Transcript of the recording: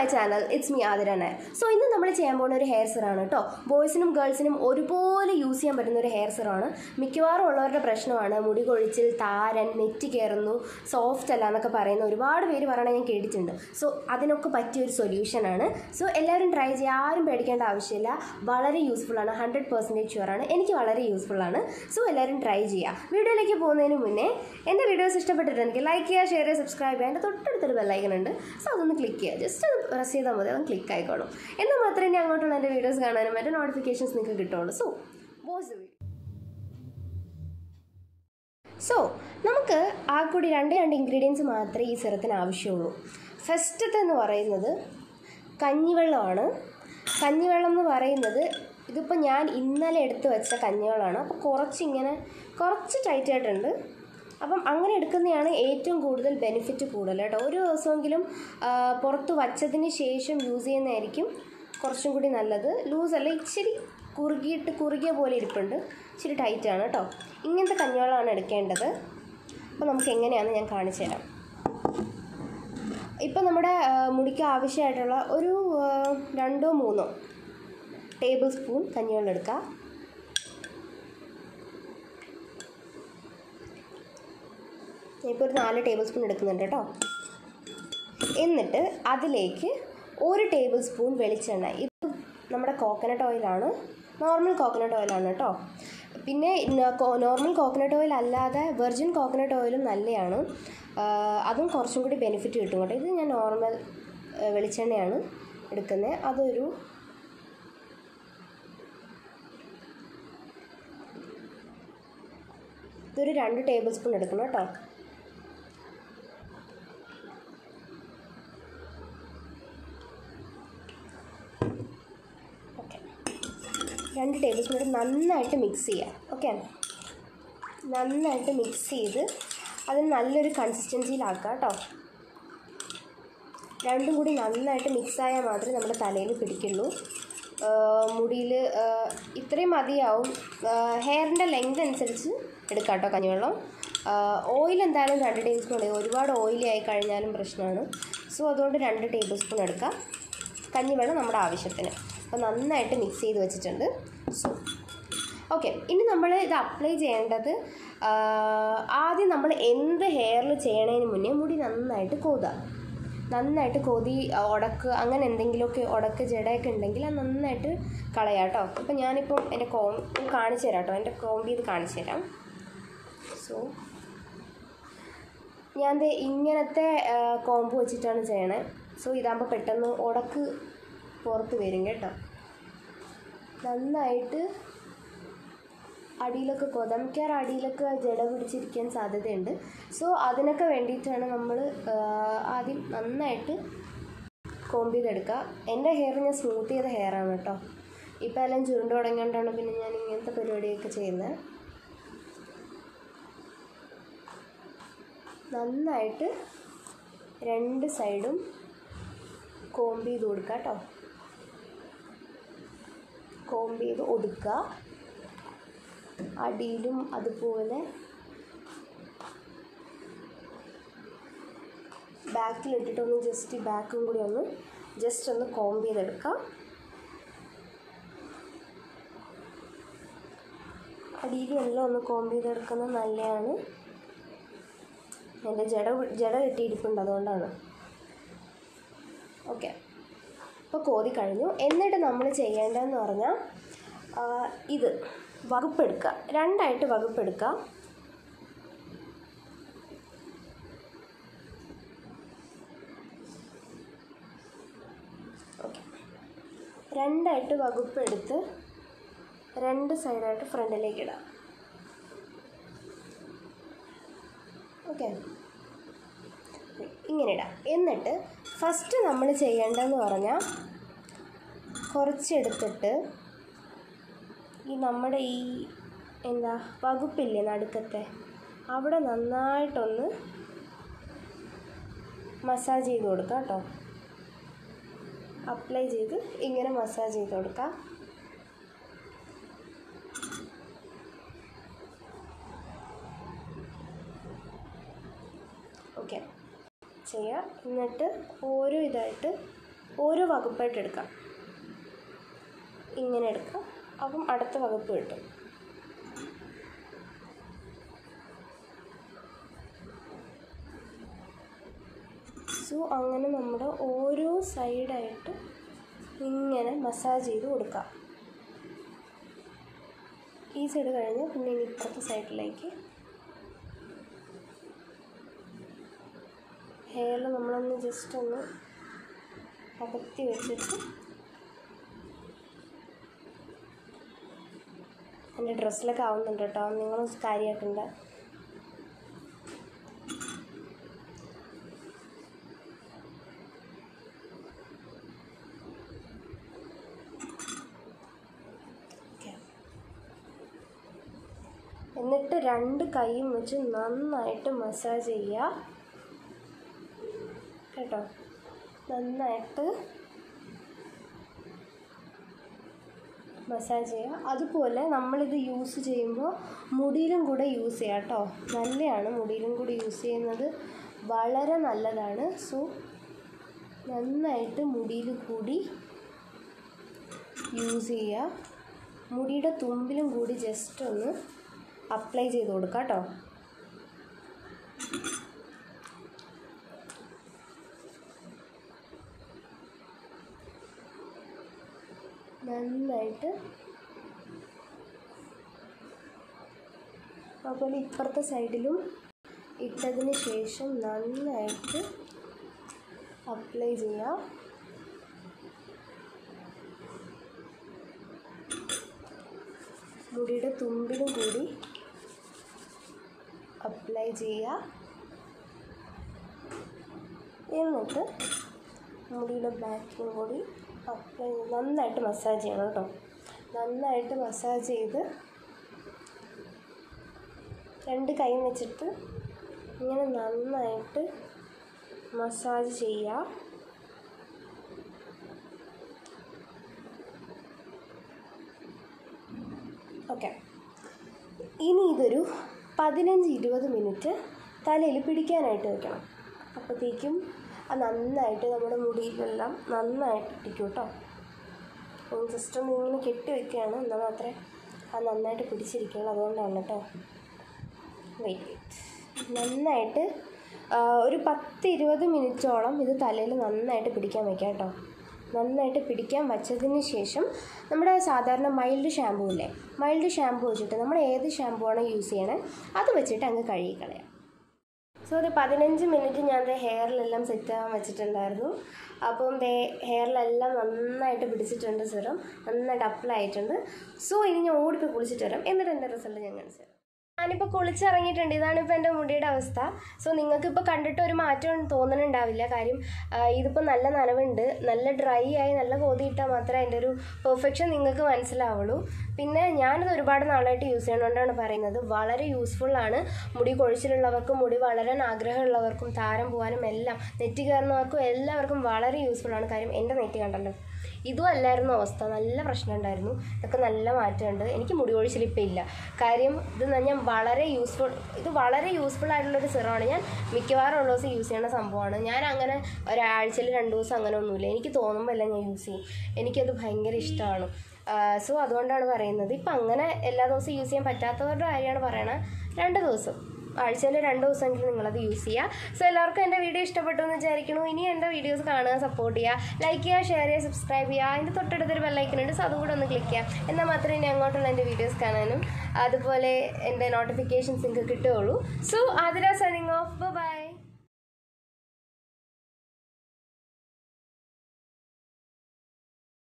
my channel it's me Athira Nair so ഇന്ന് നമ്മൾ ചെയ്യാൻ പോകുന്ന ഒരു ഹെയർ സെറാണ് കേട്ടോ ബോയ്സിനും ഗേൾസിനും ഒരുപോലെ യൂസ് ചെയ്യാൻ പറ്റുന്ന ഒരു ഹെയർ സെറാണ് മിക്കവാറും ഉള്ളവരുടെ പ്രശ്നമാണ് മുടി കൊഴിച്ചിൽ താരൻ നെറ്റി കയറുന്നു സോഫ്റ്റ് അല്ല എന്നൊക്കെ പറയുന്ന ഒരുപാട് പേര് പറയണത് ഞാൻ കേട്ടിട്ടുണ്ട് സോ അതിനൊക്കെ പറ്റിയ ഒരു സൊല്യൂഷനാണ് സോ എല്ലാവരും ട്രൈ ചെയ്യുക ആരും പേടിക്കേണ്ട ആവശ്യമില്ല വളരെ യൂസ്ഫുൾ ആണ് ഹൺഡ്രഡ് പെർസെൻറ്റേജ് ഷുവർ ആണ് എനിക്ക് വളരെ യൂസ്ഫുൾ ആണ് സോ എല്ലാവരും ട്രൈ ചെയ്യുക വീഡിയോയിലേക്ക് പോകുന്നതിന് മുന്നേ എൻ്റെ വീഡിയോസ് ഇഷ്ടപ്പെട്ടിട്ടുണ്ടെങ്കിൽ ലൈക്ക് ചെയ്യുക ഷെയർ ചെയ്യുക സബ്സ്ക്രൈബ് ചെയ്യുക എൻ്റെ തൊട്ടടുത്തൊരു ബെല്ലൈക്കൺ ഉണ്ട് സോ അതൊന്ന് ക്ലിക്ക് ചെയ്യുക ജസ്റ്റ് ഒന്ന് പ്രസ് ചെയ്താൽ മതി അതൊന്ന് ക്ലിക്ക് ആയിക്കോളും എന്നാൽ മാത്രമേ ഇനി അങ്ങോട്ടുള്ള എൻ്റെ വീഡിയോസ് കാണാനും എൻ്റെ നോട്ടിഫിക്കേഷൻസ് നിങ്ങൾക്ക് കിട്ടുള്ളൂ so watch the video so നമുക്ക് ആ കൂടി രണ്ട് രണ്ട് ഇൻഗ്രീഡിയൻസ് മാത്രമേ ഈ സിറത്തിന് ആവശ്യമുള്ളൂ ഫസ്റ്റത്തെ എന്ന് പറയുന്നത് കഞ്ഞിവെള്ളമാണ് കഞ്ഞിവെള്ളം എന്ന് പറയുന്നത് ഇതിപ്പോൾ ഞാൻ ഇന്നലെ എടുത്ത് വെച്ച കഞ്ഞിവെള്ളമാണ് അപ്പോൾ കുറച്ചിങ്ങനെ കുറച്ച് ടൈറ്റ് ആയിട്ടുണ്ട് അപ്പം അങ്ങനെ എടുക്കുന്നതാണ് ഏറ്റവും കൂടുതൽ ബെനിഫിറ്റ് കൂടുതൽ കേട്ടോ ഒരു ദിവസമെങ്കിലും ആ, പുറത്ത് വച്ചതിന് ശേഷം യൂസ് ചെയ്യുന്നതായിരിക്കും കുറച്ചും കൂടി നല്ലത് ലൂസല്ല ഇച്ചിരി കുറുകിയിട്ട് കുറുകിയ പോലെ ഇരിപ്പുണ്ട് ഇച്ചിരി ടൈറ്റാണ് കേട്ടോ ഇങ്ങനത്തെ കഞ്ഞിവെള്ളമാണ് എടുക്കേണ്ടത് അപ്പോൾ നമുക്ക് എങ്ങനെയാണെന്ന് ഞാൻ കാണിച്ചു തരാം ഇപ്പം നമ്മുടെ ആ, മുടിക്ക് ആവശ്യമായിട്ടുള്ള ഒരു ആ, രണ്ടോ മൂന്നോ ടേബിൾ സ്പൂൺ കഞ്ഞിവെള്ളം എടുക്കുക ഇപ്പോൾ ഒരു നാല് ടേബിൾ സ്പൂൺ എടുക്കുന്നുണ്ട് കേട്ടോ എന്നിട്ട് അതിലേക്ക് ഒരു ടേബിൾ സ്പൂൺ വെളിച്ചെണ്ണ ഇത് നമ്മുടെ കോക്കനട്ട് ഓയിലാണ് നോർമൽ കോക്കനട്ട് ഓയിലാണ് കേട്ടോ പിന്നെ നോർമൽ കോക്കനട്ട് ഓയിൽ അല്ലാതെ വെർജിൻ കോക്കനട്ട് ഓയിലും നല്ലതാണ് ആ, അതും കുറച്ചും കൂടി ബെനിഫിറ്റ് കിട്ടും കേട്ടോ ഇത് ഞാൻ നോർമൽ ആ, വെളിച്ചെണ്ണയാണ് എടുക്കുന്നത് അതൊരു ഇതൊരു രണ്ട് ടേബിൾ സ്പൂൺ എടുക്കണം കേട്ടോ ഓക്കെ രണ്ട് ടേബിൾ സ്പൂൺ നന്നായിട്ട് മിക്സ് ചെയ്യുക ഓക്കെ നന്നായിട്ട് മിക്സ് ചെയ്ത് അതിന് നല്ലൊരു കൺസിസ്റ്റൻസിയിലാക്കുക കേട്ടോ രണ്ടും കൂടി നന്നായിട്ട് മിക്സ് ആയാൽ മാത്രമേ നമ്മുടെ തലയിൽ പിടിക്കുള്ളൂ മുടിയിൽ ഇത്രയും മതിയാവും ഹെയറിൻ്റെ ലെങ്ത് അനുസരിച്ച് എടുക്കാം കേട്ടോ കഞ്ഞിവെള്ളം ഓയിൽ എന്തായാലും രണ്ട് ടേബിൾ സ്പൂൺ മതി ഒരുപാട് ഓയിലി ആയി കഴിഞ്ഞാലും പ്രശ്നമാണ് സോ അതുകൊണ്ട് രണ്ട് ടേബിൾ സ്പൂൺ എടുക്കാം കഞ്ഞിവെള്ളം നമ്മുടെ ആവശ്യത്തിന് അപ്പോൾ നന്നായിട്ട് മിക്സ് ചെയ്ത് വെച്ചിട്ടുണ്ട് സോ ഓക്കെ ഇനി നമ്മൾ ഇത് അപ്ലൈ ചെയ്യേണ്ടത് ആ, ആദ്യം നമ്മൾ എന്ത് ഹെയറിൽ ചെയ്യണതിന് മുന്നേ മുടി നന്നായിട്ട് കോതുക നന്നായിട്ട് കൊതി ഉടക്ക് അങ്ങനെ എന്തെങ്കിലുമൊക്കെ ഉടക്ക് ജടയൊക്കെ ഉണ്ടെങ്കിൽ അത് നന്നായിട്ട് കളയാം കേട്ടോ അപ്പം ഞാനിപ്പം എൻ്റെ കോം കാണിച്ചു തരാം കേട്ടോ എൻ്റെ കോമ്പ് ചെയ്ത് കാണിച്ചു തരാം സോ ഞാൻ ദേ ഇങ്ങനത്തെ ആ, കോമ്പ് വെച്ചിട്ടാണ് ചെയ്യണേ സോ ഇതാകുമ്പോൾ പെട്ടെന്ന് ഉടക്ക് പുറത്ത് വരും കേട്ടോ നന്നായിട്ട് അടിയിലൊക്കെ കൊതമിക്കാർ അടിയിലൊക്കെ ജട പിടിച്ചിരിക്കാൻ സാധ്യതയുണ്ട് സോ അതിനൊക്കെ വേണ്ടിയിട്ടാണ് നമ്മൾ ആദ്യം നന്നായിട്ട് കോമ്പ് ചെയ്തെടുക്കുക എൻ്റെ ഹെയർ ഞാൻ സ്മൂത്ത് ചെയ്ത ഹെയറാണ് കേട്ടോ ഇപ്പം എല്ലാം ചുരുണ്ട് തുടങ്ങിയോണ്ടാണ് പിന്നെ ഞാൻ ഇങ്ങനത്തെ പരിപാടിയൊക്കെ ചെയ്യുന്നത് നന്നായിട്ട് രണ്ട് സൈഡും കോമ്പ് ചെയ്ത് കൊടുക്കുക കേട്ടോ കോമ്പ് ചെയ്ത് ഒതുക്കുക അടിയിലും അതുപോലെ ബാക്കിലിട്ടിട്ടൊന്ന് ജസ്റ്റ് ബാക്കും കൂടി ഒന്ന് ജസ്റ്റ് ഒന്ന് കോമ്പ് ചെയ്തെടുക്കാം അടിയിലും എല്ലാം ഒന്ന് കോമ്പ് ചെയ്തെടുക്കുന്നത് നല്ലതാണ് എൻ്റെ ജട ജട കെട്ടിയിരിപ്പുണ്ട് അതുകൊണ്ടാണ് ഓക്കെ ഇപ്പോൾ കോതി കഴിഞ്ഞു എന്നിട്ട് നമ്മൾ ചെയ്യേണ്ടതെന്ന് പറഞ്ഞാൽ ആ, ഇത് വകുപ്പെടുക്കുക രണ്ടായിട്ട് വകുപ്പെടുക്കുക ഓക്കെ രണ്ടായിട്ട് വകുപ്പെടുത്ത് രണ്ട് സൈഡായിട്ട് ഫ്രണ്ടിലേക്ക് ഇടാം ഓക്കെ ഇങ്ങനെ ഇടാം എന്നിട്ട് ഫസ്റ്റ് നമ്മൾ ചെയ്യേണ്ടതെന്ന് പറഞ്ഞാൽ കുറച്ചെടുത്തിട്ട് ഈ നമ്മുടെ ഈ എന്താ വകുപ്പില്ലേ നടുക്കത്തെ അവിടെ നന്നായിട്ടൊന്ന് മസാജ് ചെയ്ത് കൊടുക്കുക കേട്ടോ അപ്ലൈ ചെയ്ത് ഇങ്ങനെ മസാജ് ചെയ്ത് കൊടുക്കുക ഓക്കെ ചെയ്യുക എന്നിട്ട് ഓരോ ഇതായിട്ട് ഓരോ വകുപ്പായിട്ട് എടുക്കാം ഇങ്ങനെ എടുക്കാം അപ്പം അടുത്ത വകുപ്പ് കിട്ടും സോ അങ്ങനെ നമ്മുടെ ഓരോ സൈഡായിട്ട് ഇങ്ങനെ മസാജ് ചെയ്ത് കൊടുക്കാം ഈ സൈഡ് കഴിഞ്ഞ് പിന്നെ ഇനി ഇപ്പുറത്തെ സൈഡിലേക്ക് ഹെയറിൽ നമ്മളൊന്ന് ജസ്റ്റ് ഒന്ന് അകത്തി വെച്ചിട്ട് എൻ്റെ ഡ്രസ്സിലൊക്കെ ആവുന്നുണ്ട് കേട്ടോ നിങ്ങൾ കാര്യമാക്കണ്ട എന്നിട്ട് രണ്ട് കൈയും വെച്ച് നന്നായിട്ട് മസാജ് ചെയ്യുക കേട്ടോ നന്നായിട്ട് മസാജ് ചെയ്യുക അതുപോലെ നമ്മളിത് യൂസ് ചെയ്യുമ്പോൾ മുടിയിലും കൂടെ യൂസ് ചെയ്യുക കേട്ടോ നല്ലതാണ് മുടിയിലും കൂടി യൂസ് ചെയ്യുന്നത് വളരെ നല്ലതാണ് സോ നന്നായിട്ട് മുടിയിൽ കൂടി യൂസ് ചെയ്യുക മുടിയുടെ തുമ്പിലും കൂടി ജസ്റ്റ് ഒന്ന് അപ്ലൈ ചെയ്ത് കൊടുക്കുക കേട്ടോ നന്നായിട്ട് അതുപോലെ ഇപ്പുറത്തെ സൈഡിലും ഇട്ടതിന് ശേഷം നന്നായിട്ട് അപ്ലൈ ചെയ്യാം മുടിയുടെ തുമ്പിലും കൂടി അപ്ലൈ ചെയ്യുക എന്നിട്ട് മുടിയുടെ ബാക്കിലും കൂടി അപ്ലൈ നന്നായിട്ട് മസാജ് ചെയ്യണം കേട്ടോ നന്നായിട്ട് മസാജ് ചെയ്ത് രണ്ട് കൈ വെച്ചിട്ട് ഇങ്ങനെ നന്നായിട്ട് മസാജ് ചെയ്യുക ഓക്കെ ഇനി ഇതൊരു പതിനഞ്ച് ഇരുപത് മിനിറ്റ് തലയിൽ പിടിക്കാനായിട്ട് വെക്കണം അപ്പോഴത്തേക്കും അത് നന്നായിട്ട് നമ്മുടെ മുടിയിലെല്ലാം നന്നായിട്ട് ഇരിക്കും കേട്ടോ ജസ്റ്റ് ഒന്ന് ഇങ്ങനെ കെട്ടി വെക്കുകയാണ് എന്നാൽ മാത്രമേ അത് നന്നായിട്ട് പിടിച്ചിരിക്കുകയുള്ളൂ അതുകൊണ്ടാണ് കേട്ടോ വെയിറ്റ് വെയിറ്റ് നന്നായിട്ട് ആ, ഒരു പത്ത് ഇരുപത് മിനിറ്റോളം ഇത് തലയിൽ നന്നായിട്ട് പിടിക്കാൻ വെക്കാം കേട്ടോ നന്നായിട്ട് പിടിക്കാൻ വച്ചതിന് ശേഷം നമ്മുടെ സാധാരണ മൈൽഡ് ഷാമ്പൂ ഇല്ലേ മൈൽഡ് ഷാമ്പൂ വെച്ചിട്ട് നമ്മൾ ഏത് ഷാമ്പൂ ആണോ യൂസ് ചെയ്യണേ അത് വെച്ചിട്ട് അങ്ങ് കഴുകി കളയാം സോ ഒരു പതിനഞ്ച് മിനിറ്റ് ഞാൻ ദേ ഹെയറിലെല്ലാം സെറ്റ് ആവാൻ വെച്ചിട്ടുണ്ടായിരുന്നു അപ്പം ദേ ഹെയറിലെല്ലാം നന്നായിട്ട് പിടിച്ചിട്ടുണ്ട് സിറം നന്നായിട്ട് അപ്ലൈ ആയിട്ടുണ്ട് സോ ഇനി ഞാൻ ഓടിപ്പോയി കുളിച്ചിട്ട് വരാം എന്നിട്ട് എൻ്റെ റിസൾട്ട് ഞാൻ കാണിച്ചു തരാം ഞാനിപ്പോൾ കുളിച്ചിറങ്ങിയിട്ടുണ്ട് ഇതാണ് ഇപ്പോൾ എൻ്റെ മുടിയുടെ അവസ്ഥ സോ നിങ്ങൾക്കിപ്പോൾ കണ്ടിട്ട് ഒരു മാറ്റം തോന്നണുണ്ടാവില്ല കാര്യം ആ, ഇതിപ്പോൾ നല്ല നനവുണ്ട് നല്ല ഡ്രൈ ആയി നല്ല കോതി ഇട്ടാൽ മാത്രമേ അതിൻ്റെ ഒരു പെർഫെക്ഷൻ നിങ്ങൾക്ക് മനസ്സിലാവുള്ളൂ പിന്നെ ഞാനിത് ഒരുപാട് നാളായിട്ട് യൂസ് ചെയ്യണോണ്ടാണ് പറയുന്നത് വളരെ യൂസ്ഫുൾ ആണ് മുടി കൊഴിച്ചിലുള്ളവർക്കും മുടി വളരാൻ ആഗ്രഹമുള്ളവർക്കും താരം പോകാനും എല്ലാം നെറ്റി കയറുന്നവർക്കും എല്ലാവർക്കും വളരെ യൂസ്ഫുൾ ആണ് കാര്യം എൻ്റെ നെറ്റി കണ്ടല്ലോ ഇതും അല്ലായിരുന്നു അവസ്ഥ നല്ല പ്രശ്നം ഉണ്ടായിരുന്നു ഇതൊക്കെ നല്ല മാറ്റമുണ്ട് എനിക്ക് മുടി കൊഴിച്ചിൽ ഇപ്പം ഇല്ല കാര്യം ഇത് ന- ഞാൻ വളരെ യൂസ്ഫുൾ ഇത് വളരെ യൂസ്ഫുൾ ആയിട്ടുള്ളൊരു സിറമാണ് ഞാൻ മിക്കവാറും ഉള്ള ദിവസം യൂസ് ചെയ്യുന്ന സംഭവമാണ് ഞാൻ അങ്ങനെ ഒരാഴ്ചയിൽ രണ്ട് ദിവസം അങ്ങനെ ഒന്നുമില്ല എനിക്ക് തോന്നുമ്പോൾ എല്ലാം ഞാൻ യൂസ് ചെയ്യും എനിക്കത് ഭയങ്കര ഇഷ്ടമാണ് സോ അതുകൊണ്ടാണ് പറയുന്നത് ഇപ്പം അങ്ങനെ എല്ലാ ദിവസവും യൂസ് ചെയ്യാൻ പറ്റാത്തവരുടെ കാര്യമാണ് പറയണത് രണ്ട് ദിവസം ആഴ്ചയിൽ രണ്ട് ദിവസമെങ്കിലും നിങ്ങളത് യൂസ് ചെയ്യുക സോ എല്ലാവർക്കും എൻ്റെ വീഡിയോ ഇഷ്ടപ്പെട്ടു എന്ന് വിചാരിക്കുന്നു ഇനി എൻ്റെ വീഡിയോസ് കാണുക സപ്പോർട്ട് ചെയ്യുക ലൈക്ക് ചെയ്യുക ഷെയർ ചെയ്യുക സബ്സ്ക്രൈബ് ചെയ്യുക അതിൻ്റെ തൊട്ടടുത്തൊരു ബെല്ലൈക്കനുണ്ട് സോ അതും കൂടെ ഒന്ന് ക്ലിക്ക് ചെയ്യുക എന്നാൽ മാത്രമേ ഇനി അങ്ങോട്ടുള്ള എൻ്റെ വീഡിയോസ് കാണാനും അതുപോലെ എൻ്റെ നോട്ടിഫിക്കേഷൻസ് നിങ്ങൾക്ക് കിട്ടുകയുള്ളൂ so Athira signing off by